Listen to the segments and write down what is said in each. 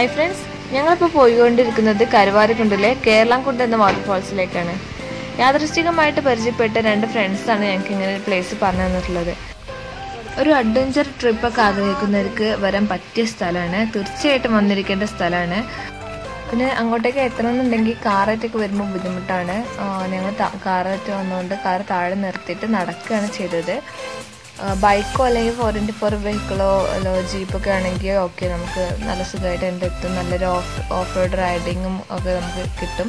hi friends ഞങ്ങളിപ്പോൾ പോയിക്കൊണ്ടിരിക്കുന്നത് കരുവാരക്കുണ്ടിലെ കേരളംകുണ്ട് എന്ന വാട്ടർഫാൾസിലേക്കാണ് യാദൃശ്ചികമായിട്ട് പരിചയപ്പെട്ട രണ്ട് ഫ്രണ്ട്സാണ് ഞങ്ങൾക്ക് ഇങ്ങനെ ഒരു പ്ലേസ് പറഞ്ഞു തന്നിട്ടുള്ളത് ഒരു അഡ്വഞ്ചർ ട്രിപ്പൊക്കെ ആഗ്രഹിക്കുന്നവർക്ക് വരാൻ പറ്റിയ സ്ഥലമാണ് തീർച്ചയായിട്ടും വന്നിരിക്കേണ്ട സ്ഥലമാണ് പിന്നെ അങ്ങോട്ടേക്ക് എത്തണമെന്നുണ്ടെങ്കിൽ കാറായിട്ടൊക്കെ വരുമ്പോൾ ബുദ്ധിമുട്ടാണ് ഞങ്ങൾ കാറായിട്ട് വന്നുകൊണ്ട് കാർ താഴെ നിർത്തിയിട്ട് നടക്കുകയാണ് ചെയ്തത് ബൈക്കോ അല്ലെങ്കിൽ ഫോർ ഇൻറ്റു ഫോർ വെഹിക്കിളോ അല്ലോ ജീപ്പൊക്കെ ആണെങ്കിൽ ഓക്കെ നമുക്ക് നല്ല സുഖമായിട്ട് എൻ്റെ എത്തും നല്ലൊരു ഓഫ് ഓഫ് റോഡ് റൈഡിങ്ങും ഒക്കെ നമുക്ക് കിട്ടും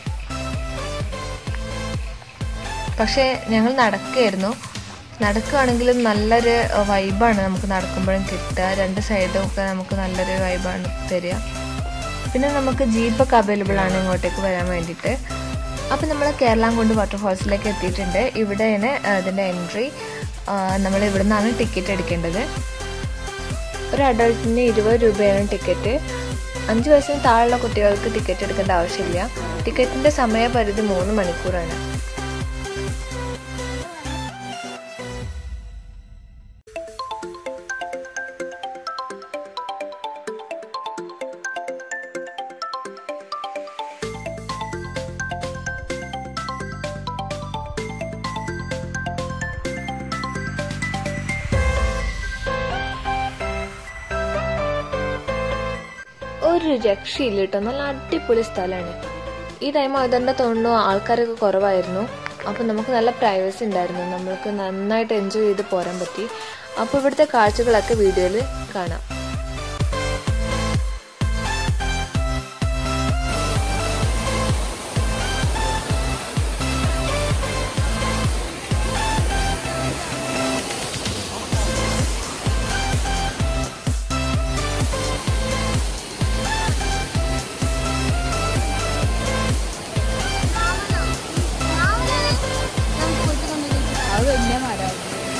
പക്ഷേ ഞങ്ങൾ നടക്കുകയായിരുന്നു നടക്കുകയാണെങ്കിലും നല്ലൊരു വൈബാണ് നമുക്ക് നടക്കുമ്പോഴും കിട്ടുക രണ്ട് സൈഡും ഒക്കെ നമുക്ക് നല്ലൊരു വൈബാണ് തരിക പിന്നെ നമുക്ക് ജീപ്പൊക്കെ അവൈലബിൾ ആണ് ഇങ്ങോട്ടേക്ക് വരാൻ വേണ്ടിയിട്ട് അപ്പം നമ്മൾ കേരളാംകുണ്ട് വാട്ടർഫാൾസിലേക്ക് എത്തിയിട്ടുണ്ട് ഇവിടെയാണ് അതിൻ്റെ എൻട്രി നമ്മൾ ഇവിടെ നിന്നാണ് ടിക്കറ്റ് എടുക്കേണ്ടത് ഒരു അഡൾട്ടിന് ഇരുപത് രൂപയാണ് ടിക്കറ്റ് അഞ്ച് വയസ്സിന് താഴെയുള്ള കുട്ടികൾക്ക് ടിക്കറ്റ് എടുക്കേണ്ട ആവശ്യമില്ല ടിക്കറ്റിൻ്റെ സമയപരിധി മൂന്ന് മണിക്കൂറാണ് ഒരു രക്ഷയില്ല കേട്ടോ നല്ല അടിപൊളി സ്ഥലമാണ് ഈ ടൈം ആയതുകൊണ്ട് തോന്നുന്നു ആൾക്കാരൊക്കെ കുറവായിരുന്നു അപ്പോൾ നമുക്ക് നല്ല പ്രൈവസി ഉണ്ടായിരുന്നു നമ്മൾക്ക് നന്നായിട്ട് എൻജോയ് ചെയ്ത് പോരാൻ പറ്റി അപ്പോൾ ഇവിടുത്തെ കാഴ്ചകളൊക്കെ വീഡിയോയിൽ കാണാം അത് വലിയ മരം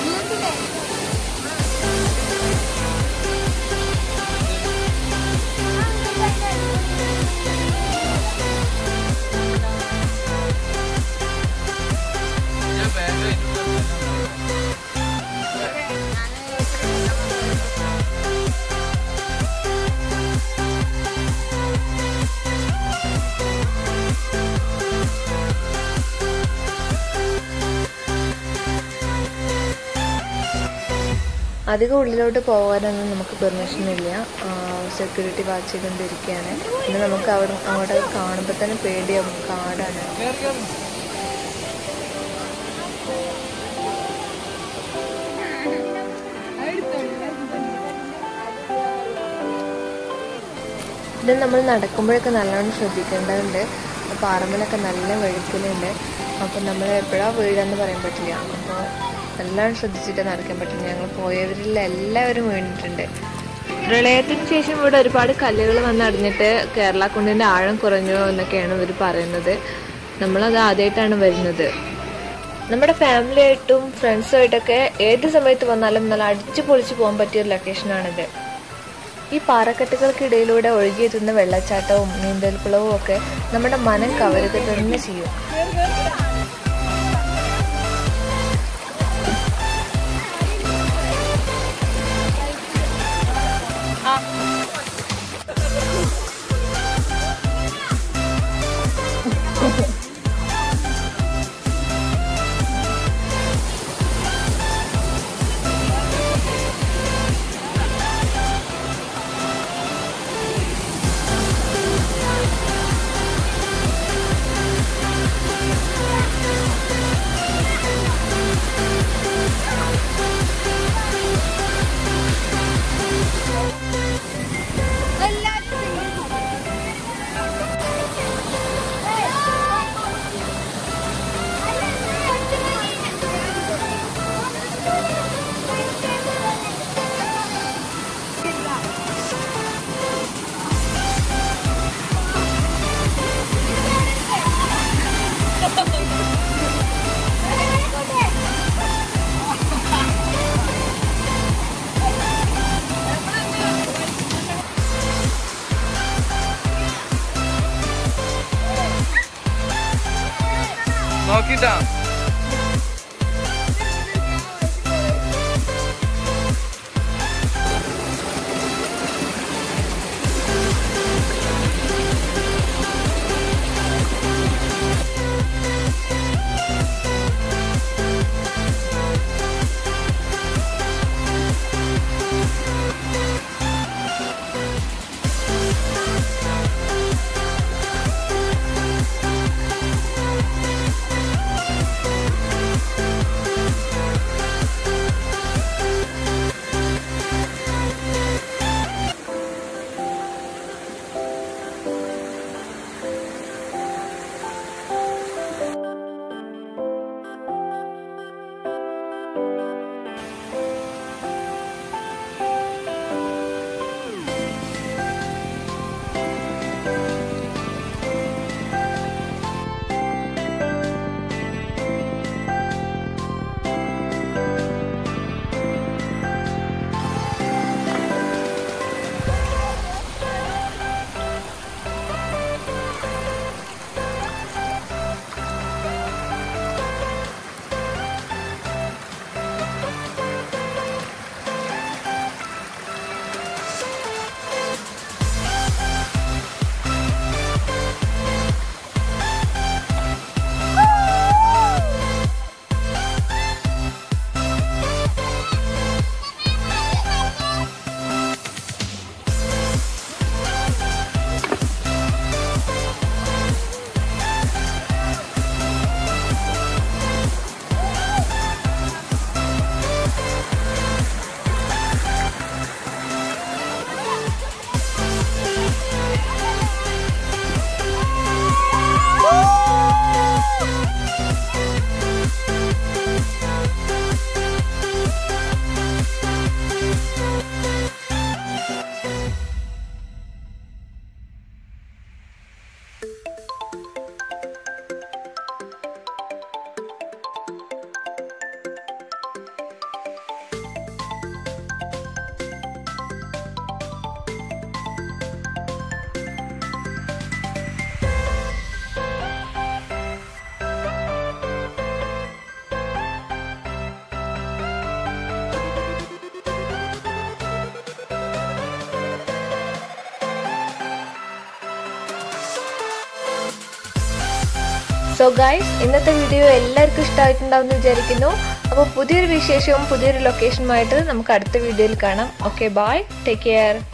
അധികം ഉള്ളിലോട്ട് പോകാനൊന്നും നമുക്ക് പെർമിഷൻ ഇല്ല സെക്യൂരിറ്റി വാച്ച് ചെയ്തുകൊണ്ടിരിക്കുകയാണ് പിന്നെ നമുക്ക് അവിടെ അങ്ങോട്ട് കാണുമ്പോൾ തന്നെ പേടിയാവും കാടാണ് ഇത് നമ്മൾ നടക്കുമ്പോഴൊക്കെ നല്ലോണം ശ്രദ്ധിക്കേണ്ടതുണ്ട് പാറമ്മലൊക്കെ നല്ല വഴുക്കലുണ്ട് അപ്പം നമ്മൾ എപ്പോഴാണ് വീഴാന്ന് പറയാൻ പറ്റില്ല അപ്പോൾ നല്ലോണം ശ്രദ്ധിച്ചിട്ട് നടക്കാൻ പറ്റില്ല ഞങ്ങൾ പോയവരിൽ എല്ലാവരും വീണിട്ടുണ്ട് പ്രളയത്തിന് ശേഷം ഇവിടെ ഒരുപാട് കല്ലുകൾ വന്ന് അടിഞ്ഞിട്ട് കേരള കുണ്ടിൻ്റെ ആഴം കുറഞ്ഞു എന്നൊക്കെയാണ് ഇവർ പറയുന്നത് നമ്മളത് ആദ്യമായിട്ടാണ് വരുന്നത് നമ്മുടെ ഫാമിലി ആയിട്ടും ഫ്രണ്ട്സുമായിട്ടൊക്കെ ഏത് സമയത്ത് വന്നാലും നല്ല അടിച്ചു പൊളിച്ചു പോകാൻ പറ്റിയ ഒരു ലൊക്കേഷനാണിത് ഈ പാറക്കെട്ടുകൾക്കിടയിലൂടെ ഒഴുകിയെത്തുന്ന വെള്ളച്ചാട്ടവും നീന്തൽക്കുളവും ഒക്കെ നമ്മുടെ മനം കവരുക തന്നെ ചെയ്യും നോക്കിട്ടാ ആ സോ ഗൈസ് ഇന്നത്തെ വീഡിയോ എല്ലാവർക്കും ഇഷ്ടമായിട്ടുണ്ടാവും എന്ന് വിചാരിക്കുന്നു അപ്പോൾ പുതിയൊരു വിശേഷവും പുതിയൊരു ലൊക്കേഷനുമായിട്ട് നമുക്ക് അടുത്ത വീഡിയോയിൽ കാണാം ഓക്കെ ബൈ ടേക്ക് കെയർ